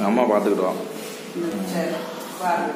அம்மா பார்த்துக்கிட்டோம் சரி பாரு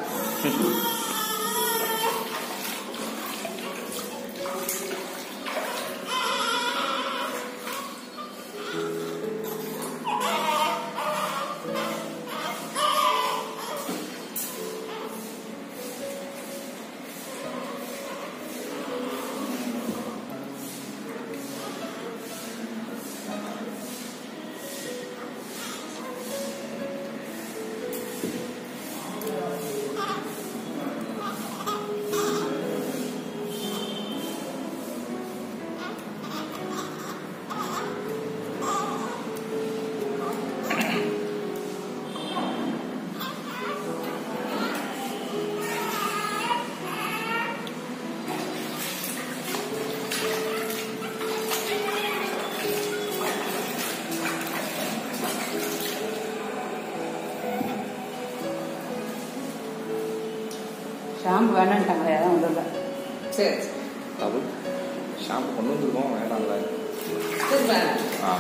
ஷாம்பு வேணான்ட்டாங்களே அதான் வந்துடல சரி அது ஷாம்பு கொண்டு வந்துருக்கோம் வேணாம்ல திரும்ப ஆ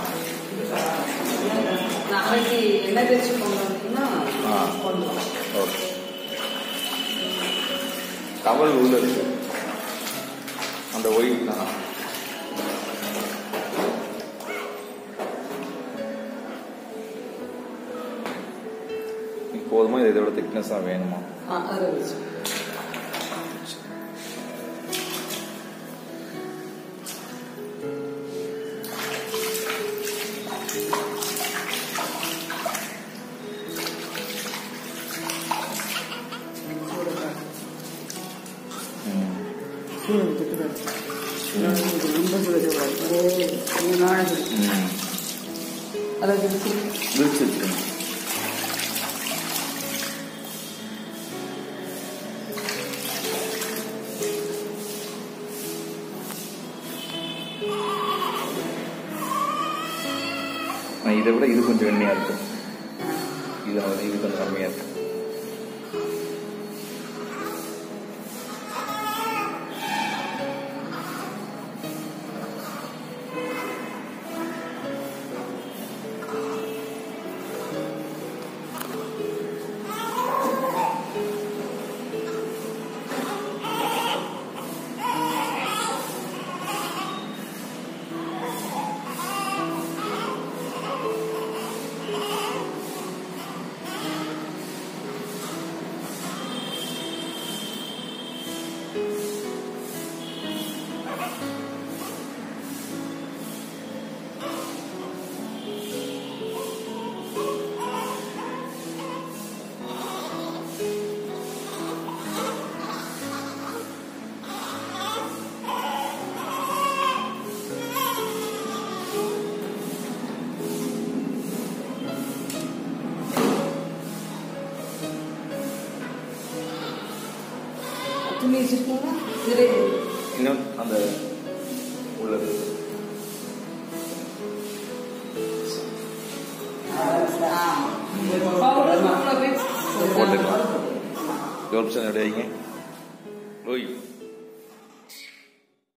நாளைக்கு என்ன தேய்ச்சி கொண்டு வந்தீங்கன்னா ஆ. கொண்டு வா. ஓகே டவல் உள்ள இருக்கு அந்த ஒயிட் தான் இது போதுமா இது இதோட திக்னஸாக வேணுமா ஆ அதை வச்சு ம் சூடு எடுத்துட்டு ரொம்ப சூடு கூடாது ஒரே கொஞ்சமான சூடு ம் அதை வச்சு விரிச்சு வச்சுருங்க ஆனா, இதை விட இது கொஞ்சம் வெண்மையாக இருக்கும் இது வந்து இது கொஞ்சம் கம்மியாக இருக்கும் துணி வச்சிருக்கீங்களா இதுலேயே இன்னும் அந்த உள்ளது பவுடர் உள்ள போய் போட்டுக்கலாம் ஜோர்ப்சன் ரெடி ஆகிங்க ஓய்